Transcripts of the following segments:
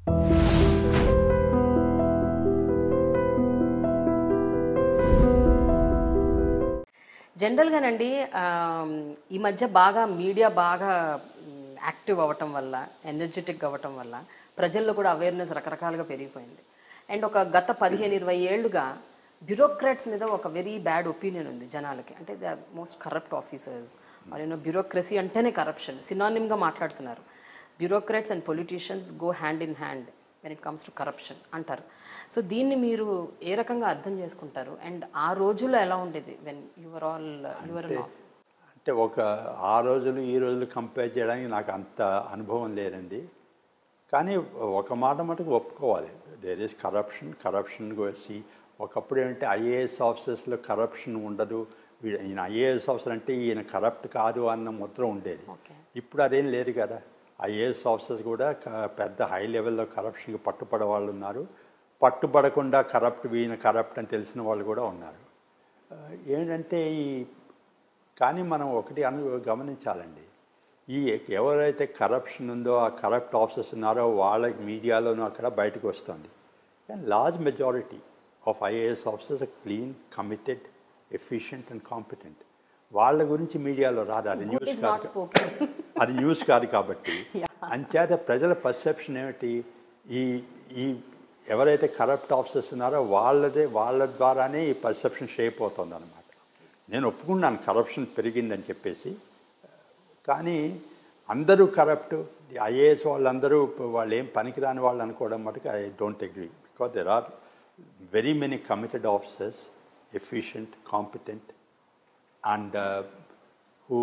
జనరల్గానండి ఆ, ఈ మధ్య బాగా మీడియా బాగా యాక్టివ్ అవ్వటం వల్ల ఎనర్జెటిక్ అవ్వటం వల్ల ప్రజల్లో కూడా అవేర్నెస్ రకరకాలుగా పెరిగిపోయింది అండ్ ఒక గత పదిహేను ఇరవై ఏళ్ళుగా బ్యూరోక్రాట్స్ మీద ఒక వెరీ బ్యాడ్ ఒపీనియన్ ఉంది జనాలకి అంటే they are most corrupt officers you know bureaucracy అంటేనే కరప్షన్ సినానిమ్గా మాట్లాడుతున్నారు bureaucrats and politicians go hand in hand when it comes to corruption అంటారు సో దీన్ని మీరు ఏ రకంగా అర్థం చేసుకుంటారు అండ్ ఆ రోజుల్లో ఎలా ఉండేది వెన్ యువర్ ఆల్ యువర్ అంటే ఒక ఆ రోజులు ఈ రోజులు కంపేర్ చేయడానికి నాకు అంత అనుభవం లేదండి కానీ ఒక మాట మటుకు ఒప్పుకోవాలి దేర్ ఈస్ కరప్షన్ కరప్షన్ వచ్చి ఒకప్పుడు ఏంటంటే ఐఏఎస్ ఆఫీసర్స్లో కరప్షన్ ఉండదు వీ- ఈయన ఐఏఎస్ ఆఫీసర్ అంటే ఈయన కరప్ట్ కాదు అన్న ముద్ర ఉండేది ఓకే ఇప్పుడు అదేం లేదు కదా ఐఏఎస్ ఆఫీసర్స్ కూడా క- పెద్ద హై లెవెల్లో కరప్షన్కి పట్టుపడే వాళ్ళు ఉన్నారు పట్టుబడకుండా కరప్ట్ ఈయన కరప్ట్ అని తెలిసిన వాళ్ళు కూడా ఉన్నారు ఆ, ఏంటంటే ఈ కానీ మనం ఒకటి అను గమనించాలండి ఈ ఎవరైతే కరప్షన్ ఉందో ఆ కరప్ట్ ఆఫీసర్స్ ఉన్నారో వాళ్ళ మీడియాలోనూ అక్కడ బయటకు వస్తుంది కానీ large majority of IAS officers clean committed efficient and competent వాళ్ళ గురించి మీడియాలో రాదు అది న్యూస్ ఇస్ నాట్ కాదు స్పోకెన్ అది న్యూస్ కాదు కాబట్టి అంచేత ప్రజల పర్సెప్షన్ ఏమిటి ఈ ఈ ఎవరైతే కరప్ట్ ఆఫీసర్స్ ఉన్నారో వాళ్ళదే వాళ్ళ ద్వారానే ఈ పర్సెప్షన్ షేప్ అవుతుంది అనమాట నేను ఒప్పుకున్నాను కరప్షన్ పెరిగిందని చెప్పేసి కానీ అందరూ కరప్ట్ ఐఏఎస్ వాళ్ళందరూ వాళ్ళు ఏం పనికిరాని వాళ్ళు అనుకోవడం మటుకు I don't agree because there are very many committed officers efficient competent and uh, who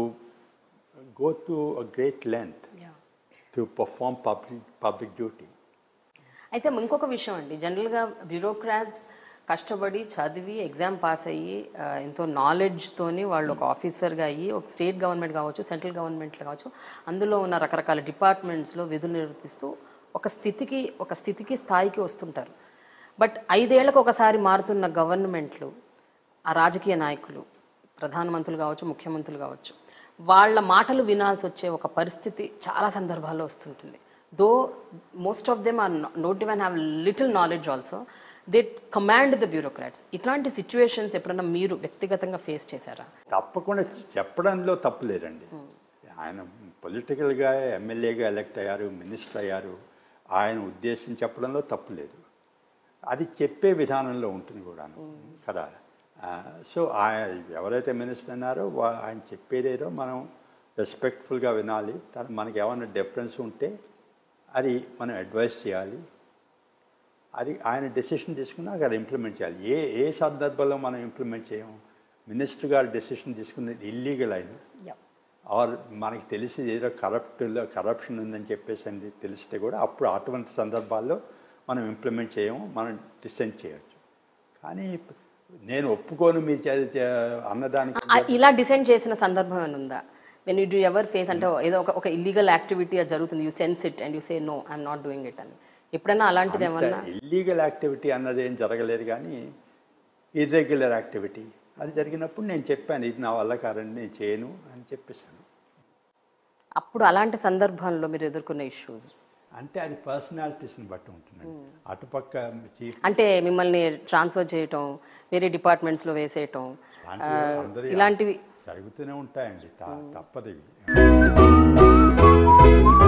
go to a great length to perform public, public duty. అయితే ఇంకొక విషయం అండి జనరల్గా బ్యూరోక్రాట్స్ కష్టపడి చదివి ఎగ్జామ్ పాస్ అయ్యి ఆ, ఎంతో నాలెడ్జ్తోని వాళ్ళు ఒక ఆఫీసర్గా అయ్యి ఒక స్టేట్ గవర్నమెంట్ కావచ్చు సెంట్రల్ గవర్నమెంట్లో కావచ్చు అందులో ఉన్న రకరకాల డిపార్ట్మెంట్స్లో విధులు నిర్వర్తిస్తూ ఒక స్థితికి ఒక స్థితికి స్థాయికి వస్తుంటారు బట్ ఐదేళ్లకు ఒకసారి మారుతున్న గవర్నమెంట్లు ఆ రాజకీయ నాయకులు ప్రధానమంత్రులు కావచ్చు ముఖ్యమంత్రులు కావచ్చు వాళ్ళ మాటలు వినాల్సి వచ్చే ఒక పరిస్థితి చాలా సందర్భాల్లో వస్తుంటుంది though most of them are not even have little knowledge also they command the bureaucrats ఇట్లాంటి సిచ్యువేషన్స్ ఎప్పుడన్నా మీరు వ్యక్తిగతంగా ఫేస్ చేశారా తప్పకుండా చెప్పడంలో తప్పు లేదండి ఆయన పొలిటికల్గా ఎమ్మెల్యేగా ఎలక్ట్ అయ్యారు మినిస్టర్ అయ్యారు ఆయన ఉద్దేశం చెప్పడంలో తప్పు లేదు అది చెప్పే విధానంలో ఉంటుంది కూడా కదా సో ఆయన ఎవరైతే మినిస్టర్ అన్నారో వా- ఆయన చెప్పేదేదో మనం రెస్పెక్ట్ఫుల్గా వినాలి తను మనకి ఏమైనా డిఫరెన్స్ ఉంటే అది మనం అడ్వైస్ చేయాలి అది ఆయన డెసిషన్ తీసుకున్నాక అది ఇంప్లిమెంట్ చేయాలి ఏ ఏ సందర్భంలో మనం ఇంప్లిమెంట్ చేయము మినిస్టర్ గారు డెసిషన్ తీసుకున్నది ఇల్లీగల్ అయిన ఆర్ మనకి తెలిసి ఏదో కరప్ట్లో కరప్షన్ ఉందని చెప్పేసి అని తెలిస్తే కూడా అప్పుడు అటువంటి సందర్భాల్లో మనం ఇంప్లిమెంట్ చేయము మనం డిసెంట్ చేయొచ్చు కానీ నేను ఒప్పుకోను మీరు చే- చే- అన్నదానికి ఆ, ఇలా డిసైడ్ చేసిన సందర్భం ఏమైనా ఉందా when you do ever face అంటే ఏదో ఒక ఒక ఇల్లీగల్ యాక్టివిటీ జరుగుతుంది you sense it and you say no I'm not doing it అని ఎప్పుడైనా అలాంటిది ఏమన్నా ఇల్లీగల్ యాక్టివిటీ అన్నది ఏం జరగలేదు కానీ ఇర్రెగ్యులర్ యాక్టివిటీ అది జరిగినప్పుడు నేను చెప్పాను ఇది నా వల్ల కారణం నేను చేయను అని చెప్పేశాను అప్పుడు అలాంటి సందర్భంలో మీరు ఎదుర్కొన్న ఇష్యూస్ అంటే అది పర్సనాలిటీస్ని బట్టి ఉంటుందండి అటుపక్క చీఫ్ అంటే మిమ్మల్ని ట్రాన్స్ఫర్ చేయటం వేరే డిపార్ట్మెంట్స్లో వేసేయటం ఆ, అందరి ఇలాంటివి జరుగుతూనే ఉంటాయండి త- తప్పదు ఇవి